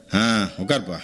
ஆ உட்காருப்பா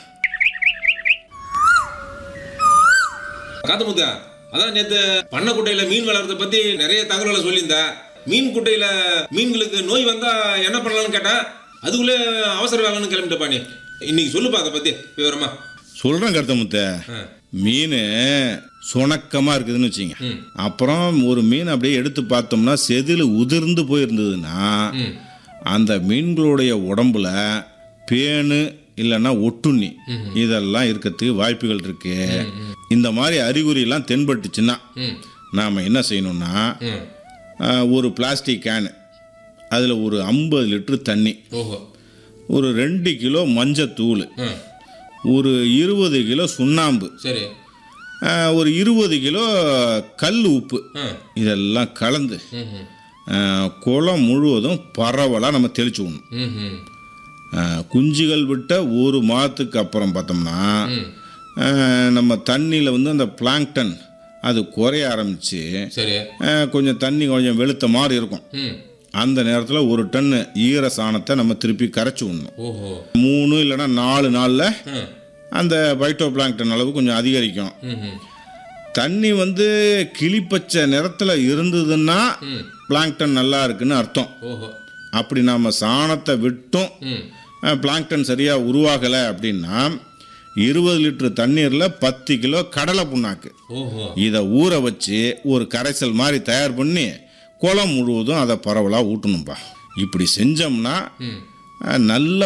காத்தமுத்தா அதான் நேத்து பண்ணை குட்டையில மீன் வளர்றத பத்தி நிறைய தகவல்களை சொல்லியிருந்தா மீன் குட்டையில மீன்களுக்கு நோய் வந்தா என்ன பண்ணலாம்னு கேட்டா அதுக்குள்ளே அவசர வேலைன்னு கிளம்பிட்டப்பா நீ இன்னைக்கு சொல்லுப்பா அதை பத்தி விவரமா சொல்கிறேன் கருத்தமுத்த ஆ. மீன் சுணக்கமாக இருக்குதுன்னு வச்சுங்க ம். அப்புறம் ஒரு மீன் அப்படியே எடுத்து பார்த்தோம்னா செதில் உதிர்ந்து போயிருந்ததுன்னா ம் அந்த மீன்களுடைய உடம்புல பேனு இல்லைன்னா ஒட்டுண்ணி இதெல்லாம் இருக்கிறதுக்கு வாய்ப்புகள் இருக்கு இந்த மாதிரி அறிகுறியெல்லாம் தென்பட்டுச்சுன்னா ம் நாம் என்ன செய்யணும்னா ம் ஆ, ஒரு பிளாஸ்டிக் கேனு அதில் ஒரு ஐம்பது லிட்டர் தண்ணி ஓஹோ ஒரு ரெண்டு கிலோ மஞ்சத்தூள் ம் ஒரு இருபது கிலோ சுண்ணாம்பு சரி ஆ, ஒரு இருபது கிலோ கல் உப்பு ம் இதெல்லாம் கலந்து ம் ம் ஆ, குளம் முழுவதும் பரவலாக நம்ம தெளிச்சு விடணும் ம் ம் ஆ, குஞ்சுகள் விட்ட ஒரு மாதத்துக்கு அப்புறம் பார்த்தோம்னா ம் ஆ, நம்ம தண்ணியில் வந்து அந்த பிளாங்டன் அது குறைய ஆரம்பித்து சரி கொஞ்சம் தண்ணி கொஞ்சம் வெளுத்த மாதிரி இருக்கும் ம் அந்த நேரத்தில் ஒரு டன்னு ஈர சாணத்தை நம்ம திருப்பி கரைச்சி விடணும் ஓஹோ மூணு இல்லைன்னா நாலு நாளில் ம் அந்த பைட்டோ பிளாங்டன் அளவு கொஞ்சம் அதிகரிக்கும் ம் ம் தண்ணி வந்து கிளிப்பச்சை நிறத்தில் இருந்ததுன்னா ம் பிளாங்டன் நல்லா இருக்குன்னு அர்த்தம் ஓஹோ அப்படி நாம் சாணத்தை விட்டும் ம் பிளாங்டன் சரியாக உருவாகலை அப்படின்னா இருபது லிட்டர் தண்ணீரில் பத்து கிலோ கடலை புண்ணாக்கு ஓஹோ இதை ஊற வச்சு ஒரு கரைசல் மாதிரி தயார் பண்ணி குளம் முழுவதும் அதை பரவலாக ஊட்டணும்ப்பா இப்படி செஞ்சோம்னா ம் அஹ், நல்ல